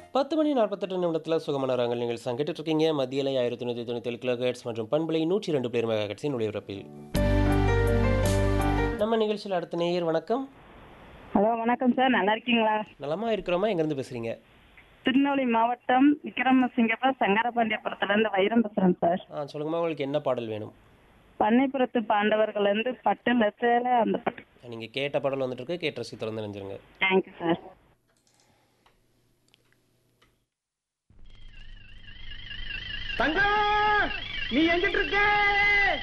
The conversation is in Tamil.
பத்து மணி நாற்பத்தெட்டு நிமிடத்தில் சுகமான ராங்கல் நீங்கள் சங்கிட்டு இருக்கீங்க மத்தியில ஆயிரத்தி நூற்றி தொண்ணூற்றி ஏழு கிலோஹெட்ஸ் மற்றும் பண்பலை நூற்றி ரெண்டு பேர் மெகா ஹெட்ஸின் ஒளிபரப்பில் நம்ம நிகழ்ச்சியில் அடுத்த நேயர் வணக்கம் ஹலோ வணக்கம் சார் நல்லா இருக்கீங்களா நலமா இருக்கிறோமா எங்கேருந்து பேசுறீங்க திருநெல்வேலி மாவட்டம் விக்ரமசிங்கப்பா சங்கரபாண்டியபுரத்துல இருந்து வைரம் பேசுறேன் சார் ஆ சொல்லுங்கம்மா உங்களுக்கு என்ன பாடல் வேணும் பண்ணைப்புறத்து பாண்டவர்கள் இருந்து பட்டு லட்சல அந்த பட்டு நீங்கள் கேட்ட பாடல் வந்துட்டு இருக்கு கேட்ட ரசி திறந்து நினைஞ்சிருங்க தேங்க்யூ சார் தங்கம் நீ எங்கிட்டு இருக்க